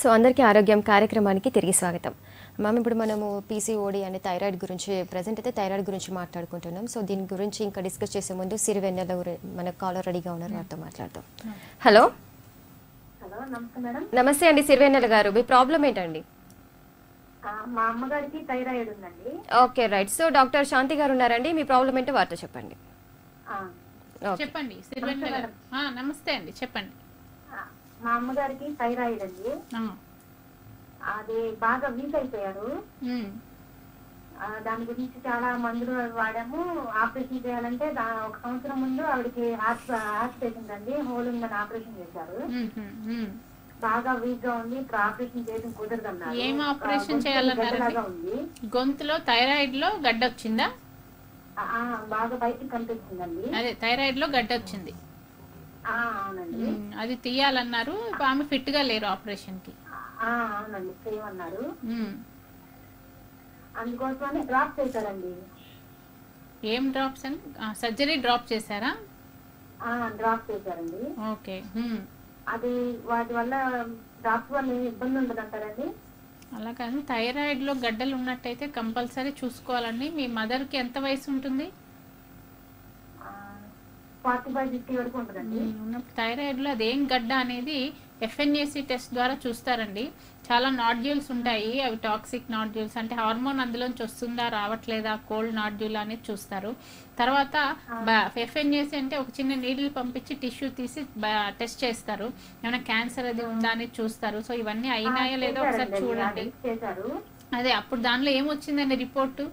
So అందరికీ ఆరోగ్యం కార్యక్రమానికి తిరిగి స్వాగతం మ్యామ్ ఇప్పుడు మనము పీసీఓడి అనే థైరాయిడ్ గురించి ప్రజెంట్ అయితే థైరాయిడ్ గురించి మాట్లాడుకుంటున్నాం సో దీని గురించి ఇంకా డిస్కస్ చేసే ముందు సిరివెన్నెల గురి మన కాలర్ రెడీగా ఉన్నారు వారితో మాట్లాడతాం హలో హలో నమస్తే మేడం నమస్తే అండి సిరివెన్నెల గారు మీ ప్రాబ్లం ఏంటండి ఆ, మా అమ్మగారికి థైరాయిడ్ ఉందండి okay right so doctor Shanti గారు ఉన్నారండి మీ ప్రాబ్లం ఏంటో వారితో చెప్పండి ఆ, ఓకే చెప్పండి సిరివెన్నెల గారు ఆ, నమస్తే అండి చెప్పండి ఆ, మా అమ్మగారికి థైరాయిడ్ అండి ఆ, అది బాగా వీక్ అయిపోయారు ఉమ్, ఆ, దాని గురించి చాలా మందులు వాడాము ఆపరేషన్ చేయాలంటే దా- ఒక సంవత్సరం ముందు ఆవిడకి హార్ట్ హార్ట్ పేషెంట్ అండి హోల్ ఉందని ఆపరేషన్ చేశారు ఉమ్, ఉమ్, ఉమ్. బాగా వీక్ గా ఉంది ఇప్పుడు ఆపరేషన్ చేయడం కుదరదన్నారు ఏం ఆ, ఆపరేషన్ గొంతులో చేయాలన్నారండి? గడ్డలాగా ఉంది గొంతులో థైరాయిడ్ లో గడ్డ వచ్చిందా ఆ, ఆ, బాగా బయటికి కనిపిస్తుందండి అదే థైరాయిడ్ లో గడ్డ వచ్చింది ఆ, అవునండి ఉమ్, అది తీయాలన్నారు ఇప్పుడు ఆమె ఫిట్ గా లేరు ఆపరేషన్ కి ఆ, అవునండి చేయమన్నారు ఉమ్. అందుకోసమని డ్రాప్ చేశారండి ఏం డ్రాప్స్ అని సర్జరీ డ్రాప్ చేశారా ఆ, డ్రాప్ చేశారండి ఓకే ఉమ్. అది వాటి వల్ల డ్రాప్స్ వల్ల ఏమి ఇబ్బంది ఉండదు అంటారండి అలా కాదు థైరాయిడ్ లో గడ్డలు ఉన్నట్టయితే కంపల్సరీ చూసుకోవాలండి మీ మదర్ కి ఎంత వయసు ఉంటుంది ఫార్టీ ఫైవ్ ఫిఫ్టీ వరకు ఉంటుందండి ఉమ్, ఉన్నప్పుడు థైరాయిడ్లో అదేం గడ్డ అనేది ఎఫ్ఎన్ఏసి టెస్ట్ ద్వారా చూస్తారండి చాలా నాడ్యూల్స్ ఉంటాయి అవి టాక్సిక్ నాడ్యూల్స్ అంటే హార్మోన్ అందులోంచి వస్తుందా రావట్లేదా కోల్డ్ నాడ్యూల్ అనేది చూస్తారు తర్వాత ఎఫ్ఎన్ఏసి అంటే ఒక చిన్న నీడిల్ పంపించి టిష్యూ తీసి టెస్ట్ చేస్తారు ఏమైనా క్యాన్సర్ అది ఉందా అని చూస్తారు సో ఇవన్నీ అయినాయో లేదో ఒకసారి చేశారండి, చూడండి అది చేశారు అదే అప్పుడు దానిలో ఏమొచ్చిందండి రిపోర్టు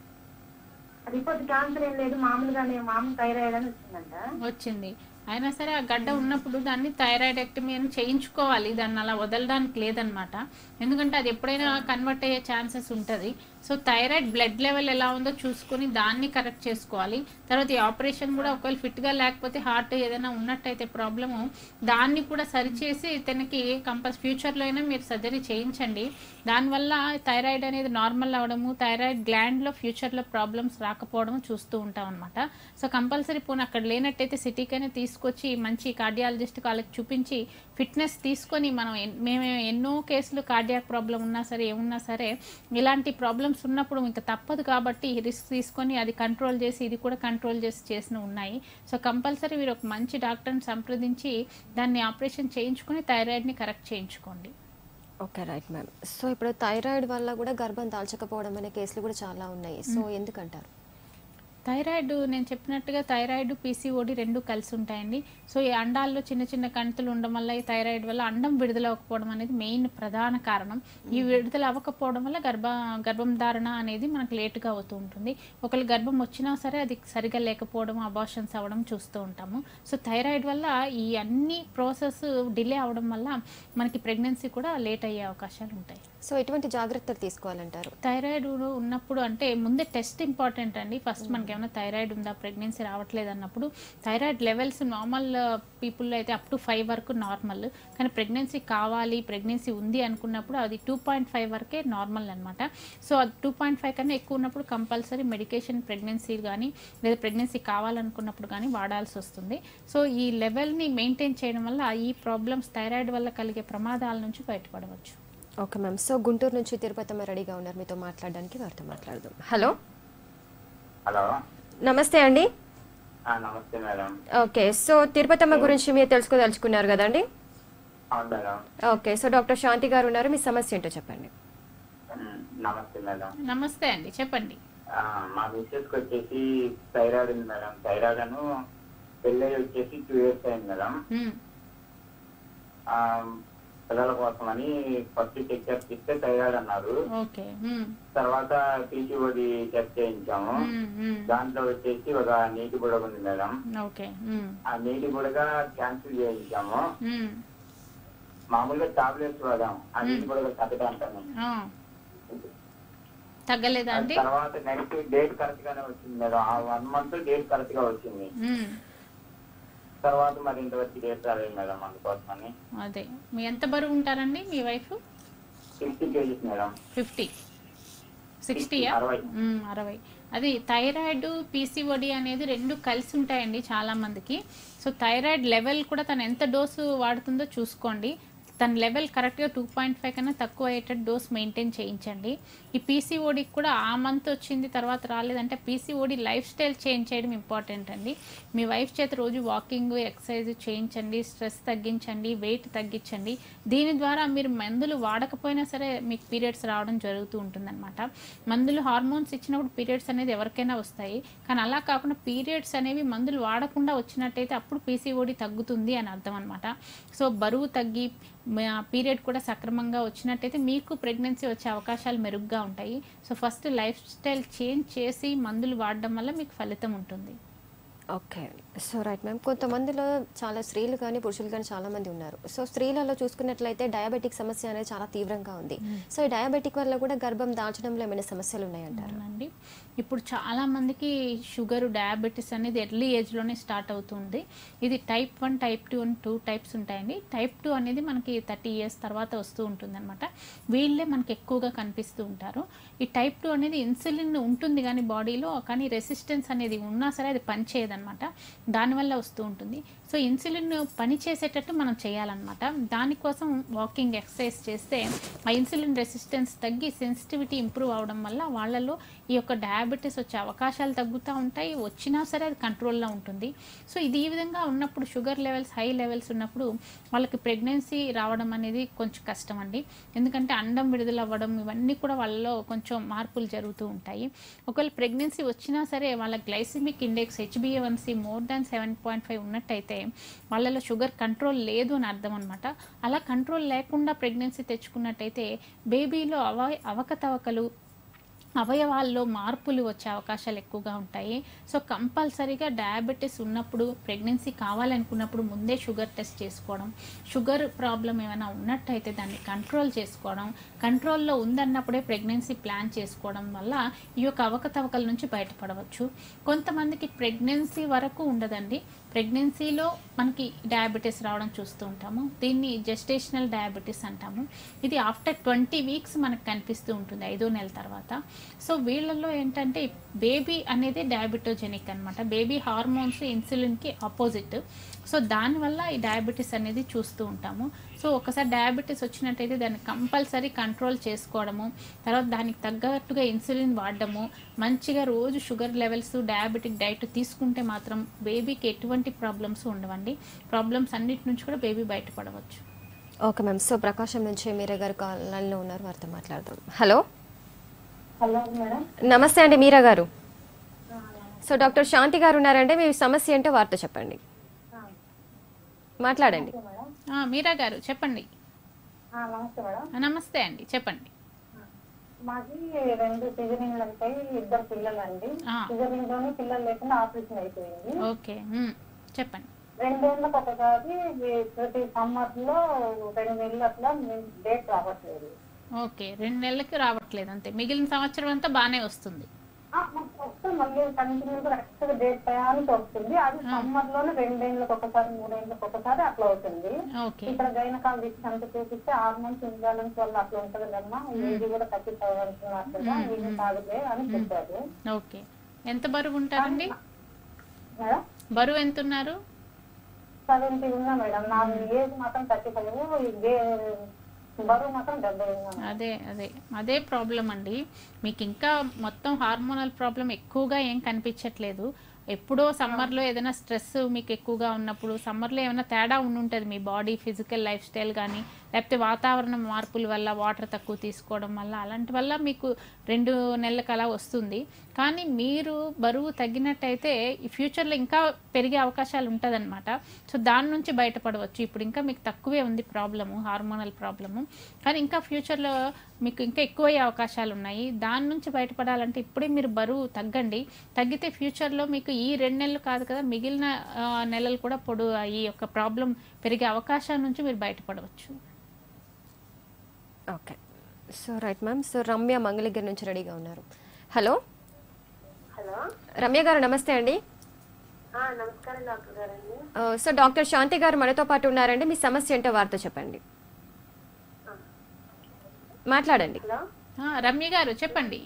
రిపోర్ట్ క్యాన్సర్ ఏం లేదు మామూలుగానే మామూలు థైరాయిడ్ అని వచ్చిందంట వచ్చింది అయినా సరే ఆ గడ్డ ఉన్నప్పుడు దాన్ని థైరాయిడెక్టమీ అని చేయించుకోవాలి దాన్ని అలా వదలడానికి లేదనమాట ఎందుకంటే అది ఎప్పుడైనా కన్వర్ట్ అయ్యే ఛాన్సెస్ ఉంటుంది సో థైరాయిడ్ బ్లడ్ లెవెల్ ఎలా ఉందో చూసుకొని దాన్ని కరెక్ట్ చేసుకోవాలి తర్వాత ఈ ఆపరేషన్ కూడా ఒకవేళ ఫిట్గా లేకపోతే హార్ట్ ఏదైనా ఉన్నట్టయితే ప్రాబ్లము దాన్ని కూడా సరిచేసి తనకి కంపల్స్ ఫ్యూచర్లో అయినా మీరు సర్జరీ చేయించండి దానివల్ల థైరాయిడ్ అనేది నార్మల్ అవడము థైరాయిడ్ గ్లాండ్లో ఫ్యూచర్లో ప్రాబ్లమ్స్ రాకపోవడం చూస్తూ ఉంటాం అనమాట సో కంపల్సరీ పోనీ అక్కడ లేనట్టయితే సిటీకైనా తీసుకొచ్చి మంచి కార్డియాలజిస్ట్ వాళ్ళకి చూపించి ఫిట్నెస్ తీసుకొని మనం ఎన్- మేము ఎన్నో కేసులు కార్డియాక్ ప్రాబ్లం ఉన్నా సరే ఏమున్నా సరే ఇలాంటి ప్రాబ్లమ్స్ ఉన్నప్పుడు ఇంకా తప్పదు కాబట్టి రిస్క్ తీసుకొని అది కంట్రోల్ చేసి ఇది కూడా కంట్రోల్ చేసి చేసిన ఉన్నాయి సో కంపల్సరీ మీరు ఒక మంచి డాక్టర్ని సంప్రదించి దాన్ని ఆపరేషన్ చేయించుకొని థైరాయిడ్ని కరెక్ట్ చేయించుకోండి ఓకే రైట్ మ్యామ్ సో ఇప్పుడు థైరాయిడ్ వల్ల కూడా గర్భం దాల్చకపోవడం అనే కేసులు కూడా చాలా ఉన్నాయి సో ఎందుకంటారు థైరాయిడ్ నేను చెప్పినట్టుగా థైరాయిడ్ పీసీఓడి రెండు కలిసి ఉంటాయండి సో ఈ అండాల్లో చిన్న చిన్న కణుతులు ఉండడం వల్ల ఈ థైరాయిడ్ వల్ల అండం విడుదల అవ్వకపోవడం అనేది మెయిన్ ప్రధాన కారణం ఈ విడుదల అవ్వకపోవడం వల్ల గర్భ గర్భం ధారణ అనేది మనకు లేటుగా అవుతూ ఉంటుంది ఒకవేళ గర్భం వచ్చినా సరే అది సరిగా లేకపోవడం అబార్షన్స్ అవ్వడం చూస్తూ ఉంటాము సో థైరాయిడ్ వల్ల ఈ అన్ని ప్రాసెస్ డిలే అవడం వల్ల మనకి ప్రెగ్నెన్సీ కూడా లేట్ అయ్యే అవకాశాలు ఉంటాయి సో ఎటువంటి జాగ్రత్తలు తీసుకోవాలంటారు థైరాయిడ్ ఉన్నప్పుడు అంటే ముందే టెస్ట్ ఇంపార్టెంట్ అండి ఫస్ట్ మనకి ఏమైనా థైరాయిడ్ ఉందా ప్రెగ్నెన్సీ రావట్లేదు అన్నప్పుడు థైరాయిడ్ లెవెల్స్ నార్మల్ పీపుల్లో అయితే అప్ టు ఫైవ్ వరకు నార్మల్ కానీ ప్రెగ్నెన్సీ కావాలి ప్రెగ్నెన్సీ ఉంది అనుకున్నప్పుడు అది టూ పాయింట్ ఫైవ్ వరకే నార్మల్ అనమాట సో అది టూ పాయింట్ ఫైవ్ కన్నా ఎక్కువ ఉన్నప్పుడు కంపల్సరీ మెడికేషన్ ప్రెగ్నెన్సీ కానీ లేదా ప్రెగ్నెన్సీ కావాలనుకున్నప్పుడు కానీ వాడాల్సి వస్తుంది సో ఈ లెవెల్ని మెయింటైన్ చేయడం వల్ల ఈ ప్రాబ్లమ్స్ థైరాయిడ్ వల్ల కలిగే ప్రమాదాల నుంచి బయటపడవచ్చు ఓకే మ్యామ్ సో గుంటూరు నుంచి తిరుపతమ్మ రెడీగా ఉన్నారు మీతో మాట్లాడడానికి వారితో మాట్లాడదాం హలో హలో నమస్తే అండి ఆ, నమస్తే మేడం ఓకే సో తిరుపతమ్మ గురించి మీరు తెలుసుకోదలుచుకున్నారు కదండి అవును madam okay so doctor Shanti గారు ఉన్నారు మీ సమస్య ఏంటో చెప్పండి ఉమ్, నమస్తే మేడం నమస్తే అండి చెప్పండి ఆ, మా మిస్సెస్కి వచ్చేసి థైరాయిడ్ ఉంది మేడం థైరాయిడ్ అను పెళ్ళి వచ్చేసి టూ ఇయర్స్ అయింది మేడం ఉమ్, ఆ, పిల్లల కోసమని ఫస్ట్ చెక్ చేస్తే థైరాయిడ్ అన్నారు ఓకే ఉమ్, తర్వాత పీసీఓడి చెక్ చేయించాము ఉమ్, ఉమ్, దాంట్లో వచ్చేసి ఒక నీటి బుడగ ఉంది మేడం ఓకే ఉమ్, ఆ నీటి బుడగ క్యాన్సిల్ చేయించాము ఉమ్, మామూలుగా టాబ్లెట్స్ వాడాం ఆ నీటి బుడగ తగ్గడానికి ఆ. తగ్గలేదా అండి తర్వాత నెక్స్ట్ డేట్ కరెక్ట్ గానే వచ్చింది మేడం ఆ వన్ మంత్ డేట్ కరెక్ట్ గా వచ్చింది ఉమ్, తర్వాత మరి ఇంతవరకు డేట్ రాలేదు మేడం అందుకోసమని అదే మీ ఎంత బరువు ఉంటారండి మీ wife sixty kgs madam fifty సిక్స్టీయా అరవై అరవై అది థైరాయిడ్ పీసీఓడి అనేది రెండు కలిసి ఉంటాయండి చాలా మందికి సో థైరాయిడ్ లెవెల్ కూడా తను ఎంత డోసు వాడుతుందో చూసుకోండి తన లెవెల్ కరెక్ట్గా టూ పాయింట్ ఫైవ్ కన్నా తక్కువ అయ్యేటట్టు డోస్ మెయింటైన్ చేయించండి ఈ పీసీఓడికి కూడా ఆ మంత్ వచ్చింది తర్వాత రాలేదంటే పీసీఓడి లైఫ్ స్టైల్ చేంజ్ చేయడం ఇంపార్టెంట్ అండి మీ వైఫ్ చేత రోజు వాకింగ్ ఎక్సర్సైజ్ చేయించండి స్ట్రెస్ తగ్గించండి వెయిట్ తగ్గించండి దీని ద్వారా మీరు మందులు వాడకపోయినా సరే మీకు పీరియడ్స్ రావడం జరుగుతూ ఉంటుందన్నమాట మందులు హార్మోన్స్ ఇచ్చినప్పుడు పీరియడ్స్ అనేది ఎవరికైనా వస్తాయి కానీ అలా కాకుండా పీరియడ్స్ అనేవి మందులు వాడకుండా వచ్చినట్టయితే అప్పుడు పీసీఓడి తగ్గుతుంది అని అర్థం అనమాట సో బరువు తగ్గి పీరియడ్ కూడా సక్రమంగా వచ్చినట్టయితే మీకు ప్రెగ్నెన్సీ వచ్చే అవకాశాలు మెరుగ్గా ఉంటాయి so first lifestyle change చేసి మందులు వాడడం వల్ల మీకు ఫలితం ఉంటుంది ఓకే సో రైట్ మ్యామ్ కొంతమందిలో చాలా స్త్రీలు కానీ పురుషులు కానీ చాలా మంది ఉన్నారు సో స్త్రీలలో చూసుకున్నట్లయితే డయాబెటిక్ సమస్య అనేది చాలా తీవ్రంగా ఉంది సో ఈ డయాబెటిక్ వల్ల కూడా గర్భం దాల్చడంలో ఏమైనా సమస్యలు ఉన్నాయంటారు అవునండి ఇప్పుడు చాలా మందికి షుగర్ డయాబెటీస్ అనేది ఎర్లీ ఏజ్లోనే స్టార్ట్ అవుతుంది ఇది టైప్ వన్ టైప్ టూ అని టూ టైప్స్ ఉంటాయండి టైప్ టూ అనేది మనకి థర్టీ ఇయర్స్ తర్వాత వస్తూ ఉంటుంది అనమాట వీళ్ళే మనకి ఎక్కువగా కనిపిస్తూ ఉంటారు ఈ టైప్ టూ అనేది ఇన్సులిన్ ఉంటుంది కానీ బాడీలో కానీ రెసిస్టెన్స్ అనేది ఉన్నా సరే అది పనిచేయదనమాట దానివల్ల వస్తూ ఉంటుంది సో ఇన్సులిన్ పని చేసేటట్టు మనం చేయాలన్నమాట దానికోసం వాకింగ్ ఎక్సర్సైజ్ చేస్తే ఆ ఇన్సులిన్ రెసిస్టెన్స్ తగ్గి సెన్సిటివిటీ ఇంప్రూవ్ అవడం వల్ల వాళ్ళలో ఈ యొక్క డయాబెటీస్ వచ్చే అవకాశాలు తగ్గుతూ ఉంటాయి వచ్చినా సరే అది కంట్రోల్లో ఉంటుంది సో ఇది ఈ విధంగా ఉన్నప్పుడు షుగర్ లెవెల్స్ హై లెవెల్స్ ఉన్నప్పుడు వాళ్ళకి ప్రెగ్నెన్సీ రావడం అనేది కొంచెం కష్టం అండి ఎందుకంటే అండం విడుదల అవ్వడం ఇవన్నీ కూడా వాళ్ళలో కొంచెం మార్పులు జరుగుతూ ఉంటాయి ఒకవేళ ప్రెగ్నెన్సీ వచ్చినా సరే వాళ్ళ గ్లైసిమిక్ ఇండెక్స్ హెచ్బిఏవన్సీ more than seven point five ఉన్నట్టయితే వాళ్ళలో షుగర్ కంట్రోల్ లేదు అని అర్థం అనమాట అలా కంట్రోల్ లేకుండా ప్రెగ్నెన్సీ తెచ్చుకున్నట్టయితే బేబీలో అవ అవకతవకలు అవయవాల్లో మార్పులు వచ్చే అవకాశాలు ఎక్కువగా ఉంటాయి సో కంపల్సరీగా డయాబెటీస్ ఉన్నప్పుడు ప్రెగ్నెన్సీ కావాలనుకున్నప్పుడు ముందే షుగర్ టెస్ట్ చేసుకోవడం షుగర్ ప్రాబ్లం ఏమైనా ఉన్నట్టయితే దాన్ని కంట్రోల్ చేసుకోవడం కంట్రోల్లో ఉందన్నప్పుడే ప్రెగ్నెన్సీ ప్లాన్ చేసుకోవడం వల్ల ఈ యొక్క అవకతవకల నుంచి బయటపడవచ్చు కొంతమందికి ప్రెగ్నెన్సీ వరకు ఉండదండి ప్రెగ్నెన్సీలో మనకి డయాబెటీస్ రావడం చూస్తూ ఉంటాము దీన్ని జెస్టేషనల్ డయాబెటీస్ అంటాము ఇది ఆఫ్టర్ ట్వంటీ వీక్స్ మనకు కనిపిస్తూ ఉంటుంది ఐదో నెల తర్వాత సో వీళ్ళల్లో ఏంటంటే బేబీ అనేది డయాబెటోజెనిక్ అనమాట బేబీ హార్మోన్స్ ఇన్సులిన్కి ఆపోజిట్ సో దానివల్ల ఈ డయాబెటీస్ అనేది చూస్తూ ఉంటాము సో ఒకసారి డయాబెటీస్ వచ్చినట్టయితే దాన్ని కంపల్సరీ కంట్రోల్ చేసుకోవడము తర్వాత దానికి తగ్గట్టుగా ఇన్సులిన్ వాడడము మంచిగా రోజు షుగర్ లెవెల్స్ డయాబెటిక్ డైట్ తీసుకుంటే మాత్రం బేబీకి ఎటువంటి ప్రాబ్లమ్స్ ఉండవండి ప్రాబ్లమ్స్ అన్నిటి నుంచి కూడా బేబీ బయటపడవచ్చు ఓకే మ్యామ్ సో ప్రకాశం నుంచి మీరా గారు కాలనీలో ఉన్నారు వారితో మాట్లాడదాం హలో హలో మేడం నమస్తే అండి మీరా గారు సో డాక్టర్ శాంతి గారు ఉన్నారంటే మీ సమస్య ఏంటో వారితో చెప్పండి మాట్లాడండి మేడం ఆ, మీరా గారు చెప్పండి నమస్తే మేడం ఆ, నమస్తే అండి చెప్పండి మాది రెండు సిజరింగ్లు ఉంటాయి ఇద్దరు పిల్లలు అండి ఆ. సిజరింగ్ లోని పిల్లలు లేకుండా ఆపరేషన్ అయిపోయింది ఓకే ఉమ్, చెప్పండి రెండేళ్ళకి ఒకసారి ఈ ప్రతి సమ్మర్ లో రెండు నెలలు అట్లా డేట్ రావట్లేదు ఓకే రెండు నెలలకి రావట్లేదు అంతే మిగిలిన సంవత్సరం అంతా బాగానే వస్తుంది ఆ, మాకు వస్తే మళ్ళీ కంటిన్యూ కరెక్ట్ గా డేట్ టయానికి వస్తుంది అది సమ్మర్ లోనే రెండేళ్ళకి ఒకసారి మూడేళ్ళకి ఒకసారి అట్లా అవుతుంది ఓకే ఇక్కడ గైనకాలజిస్ట్ అంత చూపిస్తే హార్మోన్స్ ఇంబ్యాలెన్స్ వల్ల అట్లా ఉంటది కదమ్మా ఇది కూడా తగ్గిపోవాలంటున్నారు కదా ఇది కాదులే అని చెప్పారు ఓకే ఎంత బరువు ఉంటారండి మేడం బరువు ఎంత ఉన్నారు సెవెంటీ ఉన్నా మేడం నా ఏజ్ మాత్రం థర్టీ ఫైవ్ బరువు మాత్రం డెబ్బై ఉన్నా అదే అదే అదే ప్రాబ్లం అండి మీకు ఇంకా మొత్తం హార్మోనల్ ప్రాబ్లం ఎక్కువగా ఏం కనిపించట్లేదు ఎప్పుడో సమ్మర్లో ఏదైనా స్ట్రెస్ మీకు ఎక్కువగా ఉన్నప్పుడు సమ్మర్లో ఏమైనా తేడా ఉండుంటుంది మీ బాడీ ఫిజికల్ లైఫ్ స్టైల్ కానీ లేకపోతే వాతావరణ మార్పుల వల్ల వాటర్ తక్కువ తీసుకోవడం వల్ల అలాంటి వల్ల మీకు రెండు నెలలకు అలా వస్తుంది కానీ మీరు బరువు తగ్గినట్టయితే ఈ ఫ్యూచర్లో ఇంకా పెరిగే అవకాశాలు ఉంటుందన్నమాట సో దాని నుంచి బయటపడవచ్చు ఇప్పుడు ఇంకా మీకు తక్కువే ఉంది ప్రాబ్లము హార్మోనల్ ప్రాబ్లము కానీ ఇంకా ఫ్యూచర్లో మీకు ఇంకా ఎక్కువ అయ్యే అవకాశాలు ఉన్నాయి దాని నుంచి బయటపడాలంటే ఇప్పుడే మీరు బరువు తగ్గండి తగ్గితే ఫ్యూచర్లో మీకు ఈ రెండు నెలలు కాదు కదా మిగిలిన ఆ, నెలలు కూడా పొడు ఈ యొక్క ప్రాబ్లం పెరిగే అవకాశాల నుంచి మీరు బయటపడవచ్చు okay so right ma'am so Ramya Mangalagiri నుంచి రెడీగా ఉన్నారు హలో హలో రమ్య గారు నమస్తే అండి నమస్కారం డాక్టర్ గారండి ఆ, సో డాక్టర్ శాంతి గారు మనతో పాటు ఉన్నారండి మీ సమస్య ఏంటో వారితో చెప్పండి మాట్లాడండి హలో ఆ, రమ్య గారు చెప్పండి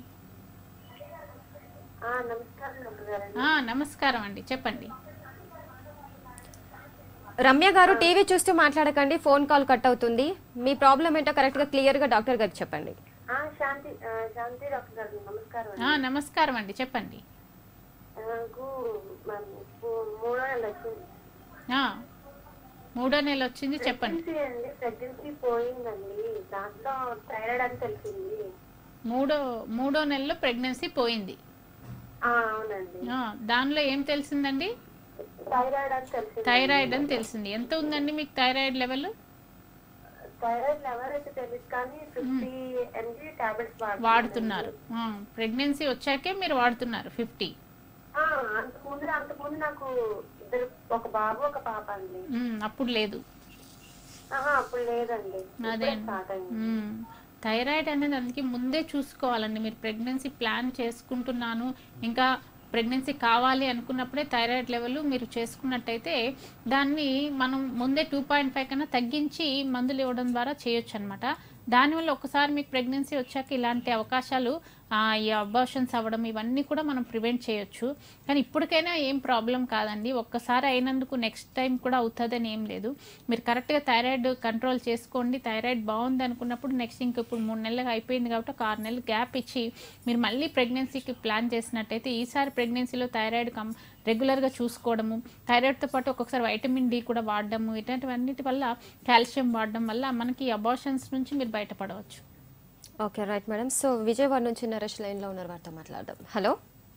నమస్కారం డాక్టర్ గారండి ఆ, నమస్కారం అండి చెప్పండి రమ్య గారు టీవీ చూస్తూ మాట్లాడకండి ఫోన్ కాల్ కట్ అవుతుంది మీ ప్రాబ్లం ఏంటో కరెక్ట్గా క్లియర్గా డాక్టర్ గారికి చెప్పండి ఆ, శాంతి ఆ, శాంతి డాక్టర్ గారు నమస్కారం ఆ, నమస్కారం అండి చెప్పండి నాకు మ- మూ- మూడో నెల వచ్చింది ఆ, మూడో నెల వచ్చింది చెప్పండి ప్రెగ్నెన్సీ అండి ప్రెగ్నెన్సీ పోయిందండి దాంట్లో థైరాయిడ్ అని తెలిసింది మూడో మూడో నెలలో ప్రెగ్నెన్సీ పోయింది ఆ, అవునండి ఆ, దానిలో ఏం తెలిసిందండి థైరాయిడ్ అని తెలిసింది థైరాయిడ్ అని తెలిసింది ఎంత ఉందండి మీకు థైరాయిడ్ లెవెల్ థైరాయిడ్ లెవెల్ అయితే తెలియదు కానీ ఫిఫ్టీ ఎంజీ టాబ్లెట్స్ వాడుతున్నారు ప్రెగ్నెన్సీ వచ్చాకే మీరు వాడుతున్నారు ఫిఫ్టీ అంతకుముందు అంతకుముందు నాకు ఇద్దరు ఒక బాబు ఒక పాప అండి అప్పుడు లేదు ఆహా, అప్పుడు లేదండి అదే ఇప్పుడే స్టార్ట్ అయింది మ్మ్. థైరాయిడ్ అనేది అందుకే ముందే చూసుకోవాలండి మీరు ప్రెగ్నెన్సీ ప్లాన్ చేసుకుంటున్నాను ఇంకా ప్రెగ్నెన్సీ కావాలి అనుకున్నప్పుడే థైరాయిడ్ లెవెల్ మీరు చేసుకున్నట్టయితే దాన్ని మనం ముందే టూ పాయింట్ ఫైవ్ కన్నా తగ్గించి మందులు ఇవ్వడం ద్వారా చేయొచ్చు అనమాట దానివల్ల ఒకసారి మీకు ప్రెగ్నెన్సీ వచ్చాక ఇలాంటి అవకాశాలు ఆ, ఈ అబార్షన్స్ అవ్వడం ఇవన్నీ కూడా మనం ప్రివెంట్ చేయొచ్చు కానీ ఇప్పటికైనా ఏం ప్రాబ్లం కాదండి ఒక్కసారి అయినందుకు నెక్స్ట్ టైం కూడా అవుతుందని ఏం లేదు మీరు కరెక్ట్గా థైరాయిడ్ కంట్రోల్ చేసుకోండి థైరాయిడ్ బాగుంది అనుకున్నప్పుడు నెక్స్ట్ ఇంక ఇప్పుడు మూడు నెలలకు అయిపోయింది కాబట్టి ఒక ఆరు నెలలు గ్యాప్ ఇచ్చి మీరు మళ్ళీ ప్రెగ్నెన్సీకి ప్లాన్ చేసినట్టయితే ఈసారి ప్రెగ్నెన్సీలో థైరాయిడ్ కం రెగ్యులర్గా చూసుకోవడము థైరాయిడ్తో పాటు ఒక్కొక్కసారి వైటమిన్ డి కూడా వాడడము ఇట్లాంటివన్నిటి వల్ల కాల్షియం వాడడం వల్ల మనకి అబార్షన్స్ నుంచి మీరు బయటపడవచ్చు okay right madam so Vijayawada నుంచి నరేష్ లైన్లో ఉన్నారు వారితో మాట్లాడదాం హలో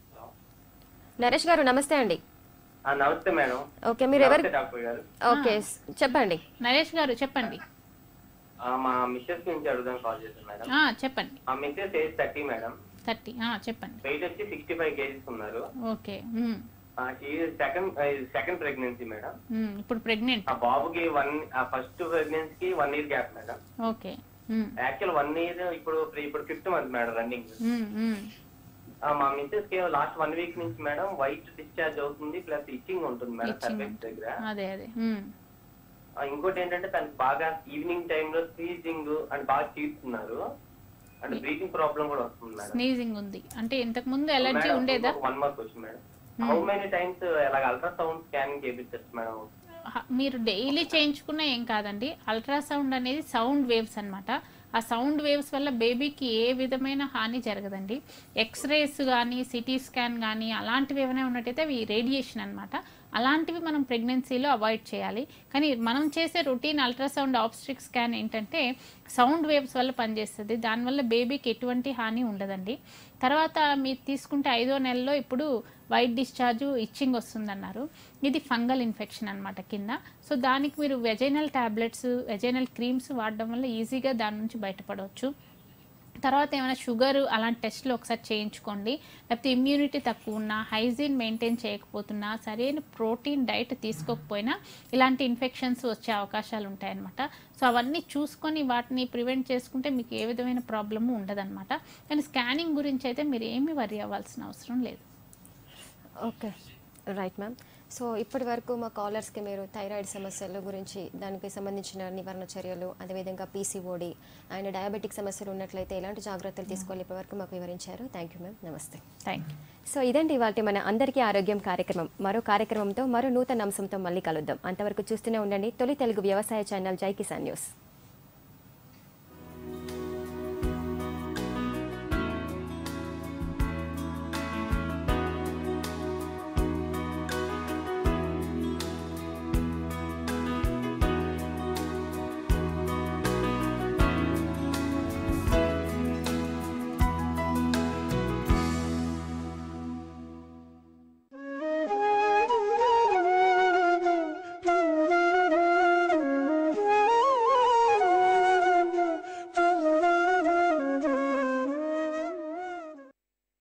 నరేష్ గారు నమస్తే అండి ఆ, నమస్తే మేడం ఓకే మీరు ఎవరు నమస్తే డాక్టర్ గారు ఓకే స్- చెప్పండి నరేష్ గారు చెప్పండి ఆ, మా మిస్సెస్ నుంచి అడుగుదాం కాల్ చేశాను మేడం ఆ, చెప్పండి మా missus age thirty madam thirty చెప్పండి వెయిట్ వచ్చి సిక్స్టీ ఫైవ్ కేజీస్ ఉన్నారు okay hmm. Second second pregnancy madam hmm. ఇప్పుడు ప్రెగ్నెంట్ ఆ బాబుకి వన్ ఫస్ట్ ప్రెగ్నెన్సీకి one year gap madam okay hmm. Actual one year ఇప్పుడు ఇప్పుడు fifth month madam running hmm. Hmm. మా మిస్సెస్ కి లాస్ట్ వన్ వీక్ నుంచి మేడం వైట్ డిశ్చార్జ్ అవుతుంది ప్లస్ ఇచ్చింగ్ ఉంటుంది మేడం Itching సర్వెక్స్ దగ్గర అదే అదే మ్మ్. ఆ, ఇంకోటి ఏంటంటే తనకి బాగా ఈవినింగ్ టైంలో స్వీజింగ్ అండ్ బాగా చీస్తున్నారు అండ్ బ్రీతింగ్ ప్రాబ్లం కూడా వస్తుంది మేడం స్నీజింగ్ ఉంది అంటే ఇంతకు ముందు ఎలర్జీ ఉండేదా వన్ మార్క్ వచ్చింది మేడం హౌ మెనీ టైమ్స్ ఎలాగ అల్ట్రాసౌండ్ స్కానింగ్ చేపించచ్చు మేడం హ, మీరు డైలీ చేయించుకున్నా ఏం కాదండి అల్ట్రాసౌండ్ అనేది సౌండ్ వేవ్స్ అన్నమాట ఆ సౌండ్ వేవ్స్ వల్ల బేబీకి ఏ విధమైన హాని జరగదండి ఎక్స్రేస్ కానీ సిటీ స్కాన్ కానీ అలాంటివి ఏమైనా ఉన్నట్టయితే అవి రేడియేషన్ అన్నమాట అలాంటివి మనం ప్రెగ్నెన్సీలో అవాయిడ్ చేయాలి కానీ మనం చేసే రొటీన్ అల్ట్రాసౌండ్ ఆబ్స్ట్రిక్ స్కాన్ ఏంటంటే సౌండ్ వేవ్స్ వల్ల పనిచేస్తుంది దానివల్ల బేబీకి ఎటువంటి హాని ఉండదండి తర్వాత మీరు తీసుకుంటే ఐదో నెలలో ఇప్పుడు వైట్ డిశ్చార్జ్ ఇచ్చింగ్ వస్తుందన్నారు ఇది ఫంగల్ ఇన్ఫెక్షన్ అన్నమాట కింద సో దానికి మీరు వెజైనల్ టాబ్లెట్స్ వెజైనల్ క్రీమ్స్ వాడడం వల్ల ఈజీగా దాని నుంచి బయటపడవచ్చు తర్వాత ఏమైనా షుగర్ అలాంటి టెస్ట్లు ఒకసారి చేయించుకోండి లేకపోతే ఇమ్యూనిటీ తక్కువ ఉన్నా హైజీన్ మెయింటైన్ చేయకపోతున్నా సరైన ప్రోటీన్ డైట్ తీసుకోకపోయినా ఇలాంటి ఇన్ఫెక్షన్స్ వచ్చే అవకాశాలు ఉంటాయన్నమాట సో అవన్నీ చూసుకొని వాటిని ప్రివెంట్ చేసుకుంటే మీకు ఏ విధమైన ప్రాబ్లము ఉండదన్నమాట కానీ స్కానింగ్ గురించి అయితే మీరు ఏమీ వరి అవ్వాల్సిన అవసరం లేదు ఓకే రైట్ మ్యామ్ సో ఇప్పటి వరకు మా కాలర్స్కి మీరు థైరాయిడ్ సమస్యల గురించి దానికి సంబంధించిన నివారణ చర్యలు అదేవిధంగా పీసీఓడి అండ్ డయాబెటిక్ సమస్యలు ఉన్నట్లయితే ఎలాంటి జాగ్రత్తలు తీసుకోవాలి ఇప్పటివరకు మాకు వివరించారు థ్యాంక్ యూ మ్యామ్ నమస్తే థ్యాంక్ యూ సో ఇదండి ఇవాళ మన అందరికీ ఆరోగ్యం కార్యక్రమం మరో కార్యక్రమంతో మరో నూతన అంశంతో మళ్ళీ కలుద్దాం అంతవరకు చూస్తూనే ఉండండి తొలి తెలుగు వ్యవసాయ ఛానల్ జై కిసాన్ న్యూస్